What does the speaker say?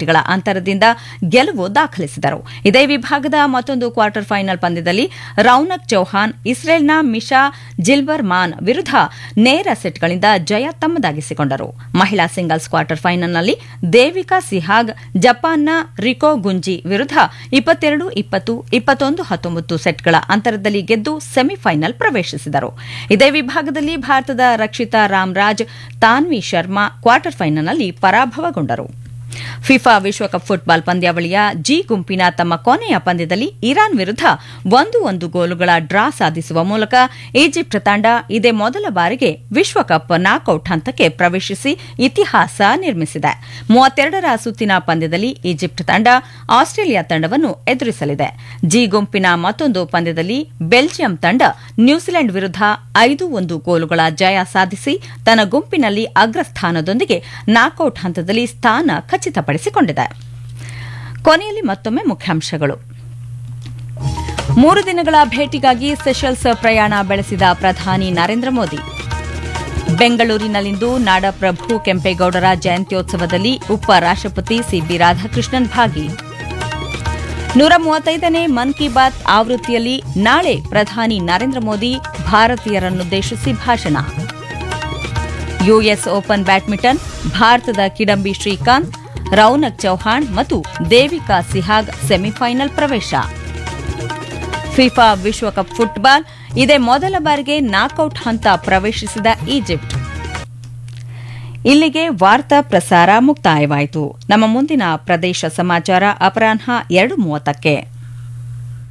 ಸೆಟ್ಗಳ ಅಂತರದಿಂದ ಗೆಲುವು ದಾಖಲಿಸಿದರು ಇದೇ ವಿಭಾಗದ ಮತ್ತೊಂದು ಕ್ವಾರ್ಟರ್ ಫೈನಲ್ ಪಂದ್ಯದಲ್ಲಿ ರೌನಕ್ ಚೌಹಾನ್ ಇಸ್ರೇಲ್ನ ಮಿಶಾ ಜಿಲ್ಬರ್ ಮಾನ್ ವಿರುದ್ಧ ನೇರ ಸೆಟ್ಗಳಿಂದ ಜಯ ತಮ್ಮದಾಗಿಸಿಕೊಂಡರು ಮಹಿಳಾ ಸಿಂಗಲ್ಸ್ ಕ್ವಾರ್ಟರ್ ಫೈನಲ್ನಲ್ಲಿ ದೇವಿಕಾ ಸಿಹಾಗ್ ಜಪಾನ್ನ ರಿಕೋ ಗುಂಜಿ ವಿರುದ್ಧ ಇಪ್ಪತ್ತೆರಡು ಇಪ್ಪತ್ತು ಇಪ್ಪತ್ತೊಂದು ಹತ್ತೊಂಬತ್ತು ಸೆಟ್ಗಳ ಅಂತರದಲ್ಲಿ ಗೆದ್ದು ಸೆಮಿಫೈನಲ್ ಪ್ರವೇಶಿಸಿದರು ಇದೇ ವಿಭಾಗದಲ್ಲಿ ಭಾರತದ ರಕ್ಷಿತಾ ರಾಮ್ರಾಜ್ ತಾನ್ವಿ ಶರ್ಮಾ ಕ್ವಾರ್ಟರ್ ಫೈನಲ್ನಲ್ಲಿ ಪರಾಭವಗೊಂಡರು ಫಿಫಾ ವಿಶ್ವಕಪ್ ಫುಟ್ಬಾಲ್ ಪಂದ್ಯಾವಳಿಯ ಜಿ ಗುಂಪಿನ ತಮ್ಮ ಕೊನೆಯ ಪಂದ್ಯದಲ್ಲಿ ಇರಾನ್ ವಿರುದ್ಧ ಒಂದು ಒಂದು ಗೋಲುಗಳ ಡ್ರಾ ಸಾಧಿಸುವ ಮೂಲಕ ಈಜಿಪ್ಟ್ ತಂಡ ಇದೇ ಮೊದಲ ಬಾರಿಗೆ ವಿಶ್ವಕಪ್ ನಾಕೌಟ್ ಹಂತಕ್ಕೆ ಪ್ರವೇಶಿಸಿ ಇತಿಹಾಸ ನಿರ್ಮಿಸಿದೆ ಮೂವತ್ತೆರಡರ ಸುತ್ತಿನ ಪಂದ್ಯದಲ್ಲಿ ಈಜಿಪ್ಟ್ ತಂಡ ಆಸ್ಟ್ರೇಲಿಯಾ ತಂಡವನ್ನು ಎದುರಿಸಲಿದೆ ಜಿ ಗುಂಪಿನ ಮತ್ತೊಂದು ಪಂದ್ಯದಲ್ಲಿ ಬೆಲ್ಜಿಯಂ ತಂಡ ನ್ಯೂಜಿಲೆಂಡ್ ವಿರುದ್ಧ ಐದು ಒಂದು ಗೋಲುಗಳ ಜಯ ಸಾಧಿಸಿ ತನ್ನ ಗುಂಪಿನಲ್ಲಿ ಅಗ್ರಸ್ಥಾನದೊಂದಿಗೆ ನಾಕೌಟ್ ಹಂತದಲ್ಲಿ ಸ್ಥಾನ ಖಚಿತಪಡಿಸಿಕೊಂಡಿದೆ ಕೊನೆಯಲ್ಲಿ ಮತ್ತೊಮ್ಮೆ ಮುಖ್ಯಾಂಶಗಳು ಮೂರು ದಿನಗಳ ಭೇಟಿಗಾಗಿ ಸೆಷಲ್ಸ್ ಪ್ರಯಾಣ ಬೆಳೆಸಿದ ಪ್ರಧಾನಿ ನರೇಂದ್ರ ಮೋದಿ ಬೆಂಗಳೂರಿನಲ್ಲಿಂದು ನಾಡಪ್ರಭು ಕೆಂಪೇಗೌಡರ ಜಯಂತ್ಯೋತ್ಸವದಲ್ಲಿ ಉಪರಾಷ್ಟಪತಿ ಸಿಬಿ ರಾಧಾಕೃಷ್ಣನ್ ಭಾಗಿ ನೂರ ಮೂವತ್ತೈದನೇ ಮನ್ ಕಿ ಬಾತ್ ಆವೃತ್ತಿಯಲ್ಲಿ ನಾಳೆ ಪ್ರಧಾನಿ ನರೇಂದ್ರ ಮೋದಿ ಭಾರತೀಯರನ್ನುದ್ದೇಶಿಸಿ ಭಾಷಣ ಯುಎಸ್ ಓಪನ್ ಬ್ಯಾಡ್ಮಿಂಟನ್ ಭಾರತದ ಕಿಡಂಬಿ ಶ್ರೀಕಾಂತ್ ರೌನಕ್ ಚೌಹಾಣ್ ಮತ್ತು ದೇವಿಕಾ ಸಿಹಾಗ್ ಸೆಮಿಫೈನಲ್ ಪ್ರವೇಶ ಫಿಫಾ ವಿಶ್ವಕಪ್ ಫುಟ್ಬಾಲ್ ಇದೇ ಮೊದಲ ಬಾರಿಗೆ ನಾಕೌಟ್ ಹಂತ ಪ್ರವೇಶಿಸಿದ ಈಜಿಪ್ಟ್ ಇಲ್ಲಿಗೆ ವಾರ್ತಾ ಪ್ರಸಾರ ಮುಕ್ತಾಯವಾಯಿತು ನಮ್ಮ ಮುಂದಿನ ಪ್ರದೇಶ ಸಮಾಚಾರ ಅಪರಾಹ್ನ ಎರಡು ಮೂವತ್ತಕ್ಕೆ